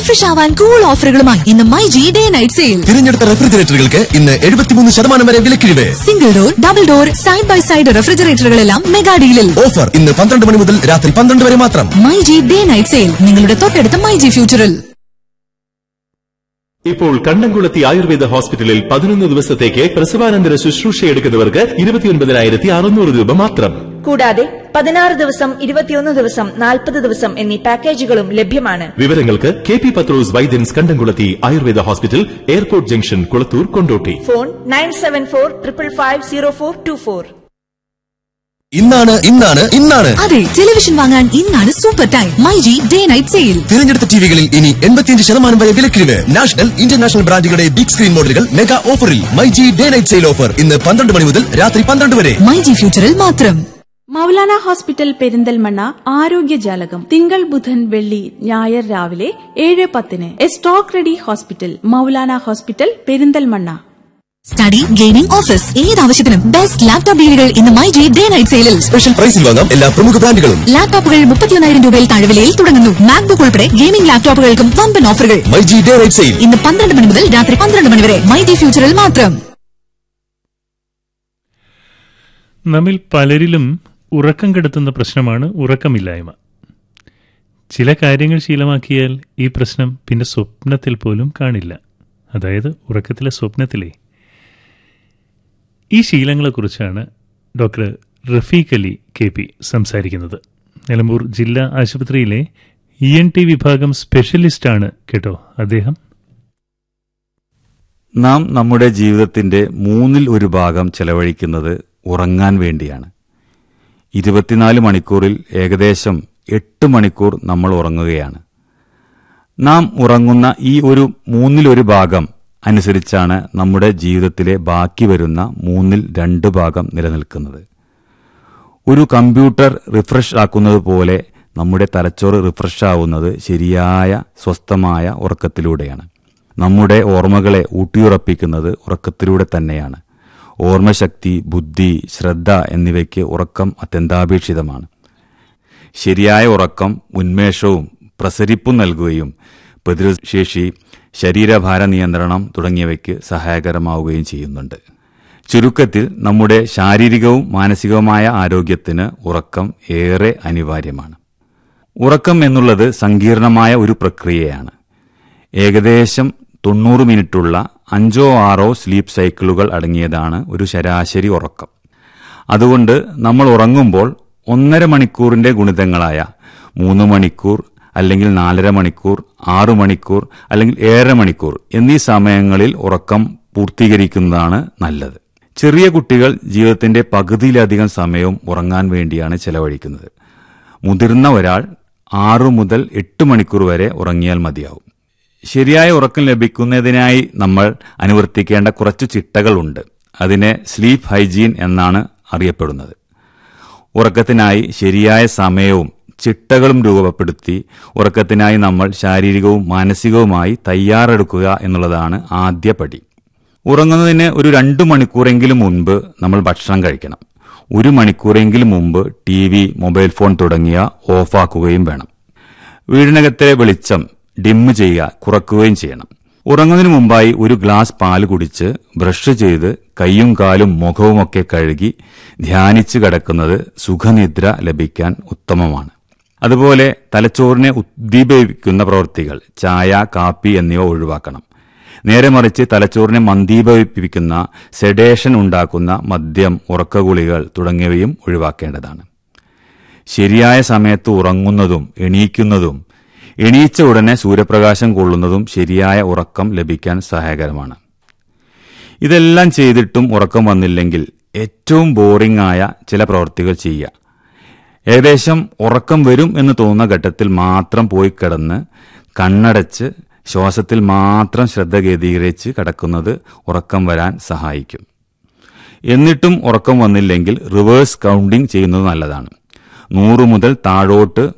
refresh ആവാൻ cool ഓഫറുകളുമായി ഇന്ന് my G day night sale തിരഞ്ഞെടുത്ത റെഫ്രിജറേറ്ററുകൾക്ക് ഇന്ന് എഴുപത്തിമൂന്ന് ശതമാനം വരെ വിലക്കിഴിവ് single door double door side by side റെഫ്രിജറേറ്ററുകളെല്ലാം മെഗാ ഡീലിൽ ഓഫർ ഇന്ന് പന്ത്രണ്ട് മണി മുതൽ രാത്രി പന്ത്രണ്ട് വരെ മാത്രം my G day night sale നിങ്ങളുടെ തൊട്ടടുത്ത മൈ ജി ഫ്യൂച്ചറിൽ ഇപ്പോൾ കണ്ണംകുളത്തി ആയുർവേദ ഹോസ്പിറ്റലിൽ പതിനൊന്ന് ദിവസത്തേക്ക് പ്രസവാനന്തര ശുശ്രൂഷ എടുക്കുന്നവർക്ക് ഇരുപത്തിയൊൻപതിനായിരത്തി അറുന്നൂറ് രൂപ മാത്രം കൂടാതെ പതിനാറ് ദിവസം ഇരുപത്തിയൊന്ന് ദിവസം നാൽപ്പത് ദിവസം എന്നീ പാക്കേജുകളും ലഭ്യമാണ് വിവരങ്ങൾക്ക് K P Pathros Vaidyans Kandamkulathy Ayurveda hospital airport junction Kulathur Kondotty phone nine seven four triple five zero four two four ഇന്നാണ് ഇന്നാണ് ഇന്നാണ് അതെ ടെലിവിഷൻ വാങ്ങാൻ ഇന്നാണ് super time my G day night sale തിരഞ്ഞെടുത്ത ടിവികളിൽ ഇനി എൺപത്തിയഞ്ച് ശതമാനം വരെ വിലക്കിഴിവ് നാഷണൽ ഇന്റർനാഷണൽ ബ്രാൻഡുകളുടെ ബിഗ് സ്ക്രീൻ മോഡലുകൾ മെഗാ ഓഫറിൽ my G day night sale offer ഇന്ന് പന്ത്രണ്ട് മണി മുതൽ രാത്രി പന്ത്രണ്ട് വരെ മൈ ജി ഫ്യൂച്ചറിൽ മാത്രം മൗലാന ഹോസ്പിറ്റൽ പെരിന്തൽമണ്ണ ആരോഗ്യജാലകം തിങ്കൾ ബുധൻ വെള്ളി ഞായർ രാവിലെ ഏഴ് പത്തിന് a stock ready hospital Maulana hospital Perinthalmanna study gaming office ഏത് ആവശ്യത്തിനും ബെസ്റ്റ് ലാപ്ടോപ്പ് ഡീലുകൾ ഇന്ന് മൈ ജി ഡേ നൈറ്റ് സെയിലിൽ സ്പെഷ്യൽ പ്രൈസിൽ വാങ്ങാം എല്ലാ പ്രമുഖ ബ്രാൻഡുകളും ലാപ്ടോപ്പുകൾ മുപ്പത്തിയൊന്നായിരം രൂപയിൽ താഴെ വിലയിൽ തുടങ്ങുന്നു മാക്ബുക്ക് ഉൾപ്പെടെ ഗെയിമിംഗ് ലാപ്ടോപ്പുകൾക്കും വമ്പൻ ഓഫറുകൾ my G day night sale ഇന്ന് പന്ത്രണ്ട് മണി മുതൽ രാത്രി പന്ത്രണ്ട് മണി വരെ മൈ ജി ഫ്യൂച്ചറിൽ മാത്രം നമ്മിൽ പലരിലും ഉറക്കം കെടുത്തുന്ന പ്രശ്നമാണ് ഉറക്കമില്ലായ്മ ചില കാര്യങ്ങൾ ശീലമാക്കിയാൽ ഈ പ്രശ്നം പിന്നെ സ്വപ്നത്തിൽ പോലും കാണില്ല അതായത് ഉറക്കത്തിലെ സ്വപ്നത്തിലെ ഈ ശീലങ്ങളെക്കുറിച്ചാണ് doctor Rafeeq Ali K P സംസാരിക്കുന്നത് നിലമ്പൂർ ജില്ലാ ആശുപത്രിയിലെ ഇ എൻ ടി വിഭാഗം സ്പെഷ്യലിസ്റ്റാണ് കേട്ടോ അദ്ദേഹം നാം നമ്മുടെ ജീവിതത്തിന്റെ മൂന്നിൽ ഒരു ഭാഗം ചെലവഴിക്കുന്നത് ഉറങ്ങാൻ വേണ്ടിയാണ് ഇരുപത്തിനാല് മണിക്കൂറിൽ ഏകദേശം എട്ട് മണിക്കൂർ നമ്മൾ ഉറങ്ങുകയാണ് നാം ഉറങ്ങുന്ന ഈ ഒരു മൂന്നിലൊരു ഭാഗം അനുസരിച്ചാണ് നമ്മുടെ ജീവിതത്തിലെ ബാക്കി വരുന്ന മൂന്നിൽ രണ്ട് ഭാഗം നിലനിൽക്കുന്നത് ഒരു കമ്പ്യൂട്ടർ റിഫ്രഷ് ആക്കുന്നത് പോലെ നമ്മുടെ തലച്ചോറ് റിഫ്രഷ് ആവുന്നത് ശരിയായ സ്വസ്ഥമായ ഉറക്കത്തിലൂടെയാണ് നമ്മുടെ ഓർമ്മകളെ ഊട്ടിയുറപ്പിക്കുന്നത് ഉറക്കത്തിലൂടെ തന്നെയാണ് ഓർമ്മശക്തി ബുദ്ധി ശ്രദ്ധ എന്നിവയ്ക്ക് ഉറക്കം അത്യന്താപേക്ഷിതമാണ് ശരിയായ ഉറക്കം ഉന്മേഷവും പ്രസരിപ്പും നൽകുകയും പ്രതിരോധശേഷി ശരീരഭാര നിയന്ത്രണം തുടങ്ങിയവയ്ക്ക് സഹായകരമാവുകയും ചെയ്യുന്നുണ്ട് ചുരുക്കത്തിൽ നമ്മുടെ ശാരീരികവും മാനസികവുമായ ആരോഗ്യത്തിന് ഉറക്കം ഏറെ അനിവാര്യമാണ് ഉറക്കം എന്നുള്ളത് സങ്കീർണമായ ഒരു പ്രക്രിയയാണ് ഏകദേശം തൊണ്ണൂറ് മിനിറ്റുള്ള അഞ്ചോ ആറോ സ്ലീപ്പ് സൈക്കിളുകൾ അടങ്ങിയതാണ് ഒരു ശരാശരി ഉറക്കം അതുകൊണ്ട് നമ്മൾ ഉറങ്ങുമ്പോൾ ഒന്നര മണിക്കൂറിന്റെ ഗുണിതങ്ങളായ മൂന്ന് മണിക്കൂർ അല്ലെങ്കിൽ നാലര മണിക്കൂർ ആറു മണിക്കൂർ അല്ലെങ്കിൽ ഏഴര മണിക്കൂർ എന്നീ സമയങ്ങളിൽ ഉറക്കം പൂർത്തീകരിക്കുന്നതാണ് നല്ലത് ചെറിയ കുട്ടികൾ ജീവിതത്തിന്റെ പകുതിയിലധികം സമയവും ഉറങ്ങാൻ വേണ്ടിയാണ് ചെലവഴിക്കുന്നത് മുതിർന്ന ഒരാൾ ആറു മുതൽ എട്ട് മണിക്കൂർ വരെ ഉറങ്ങിയാൽ മതിയാവും ശരിയായ ഉറക്കം ലഭിക്കുന്നതിനായി നമ്മൾ അനുവർത്തിക്കേണ്ട കുറച്ച് ചിട്ടകളുണ്ട് അതിനെ സ്ലീപ്പ് ഹൈജീൻ എന്നാണ് അറിയപ്പെടുന്നത് ഉറക്കത്തിനായി ശരിയായ സമയവും ചിട്ടകളും രൂപപ്പെടുത്തി ഉറക്കത്തിനായി നമ്മൾ ശാരീരികവും മാനസികവുമായി തയ്യാറെടുക്കുക എന്നുള്ളതാണ് ആദ്യ പടി ഉറങ്ങുന്നതിന് ഒരു രണ്ടു മണിക്കൂറെങ്കിലും മുൻപ് നമ്മൾ ഭക്ഷണം കഴിക്കണം ഒരു മണിക്കൂറെങ്കിലും മുമ്പ് ടി വി മൊബൈൽ ഫോൺ തുടങ്ങിയ ഓഫാക്കുകയും വേണം വീടിനകത്തെ വെളിച്ചം ഡിമ്മ് ചെയ്യുക കുറക്കുകയും ചെയ്യണം ഉറങ്ങുന്നതിന് മുമ്പായി ഒരു ഗ്ലാസ് പാല് കുടിച്ച് ബ്രഷ് ചെയ്ത് കൈയും കാലും മുഖവുമൊക്കെ കഴുകി ധ്യാനിച്ച് കിടക്കുന്നത് സുഖനിദ്ര ലഭിക്കാൻ ഉത്തമമാണ് അതുപോലെ തലച്ചോറിനെ ഉദ്ദീപിക്കുന്ന പ്രവൃത്തികൾ ചായ കാപ്പി എന്നിവ ഒഴിവാക്കണം നേരെ മറിച്ച് തലച്ചോറിനെ മന്ദീഭവിപ്പിക്കുന്ന സെഡേഷൻ ഉണ്ടാക്കുന്ന മദ്യം ഉറക്കഗുളികൾ തുടങ്ങിയവയും ഒഴിവാക്കേണ്ടതാണ് ശരിയായ സമയത്ത് ഉറങ്ങുന്നതും എണീക്കുന്നതും എണീച്ച ഉടനെ സൂര്യപ്രകാശം കൊള്ളുന്നതും ശരിയായ ഉറക്കം ലഭിക്കാൻ സഹായകരമാണ് ഇതെല്ലാം ചെയ്തിട്ടും ഉറക്കം വന്നില്ലെങ്കിൽ ഏറ്റവും ബോറിംഗ് ആയ ചില പ്രവൃത്തികൾ ചെയ്യുക ഏകദേശം ഉറക്കം വരും എന്ന് തോന്നുന്ന ഘട്ടത്തിൽ മാത്രം പോയി കിടന്ന് കണ്ണടച്ച് ശ്വാസത്തിൽ മാത്രം ശ്രദ്ധ കേന്ദ്രീകരിച്ച് കിടക്കുന്നത് ഉറക്കം വരാൻ സഹായിക്കും എന്നിട്ടും ഉറക്കം വന്നില്ലെങ്കിൽ റിവേഴ്സ് കൗണ്ടിംഗ് ചെയ്യുന്നത് നല്ലതാണ് നൂറ് മുതൽ താഴോട്ട്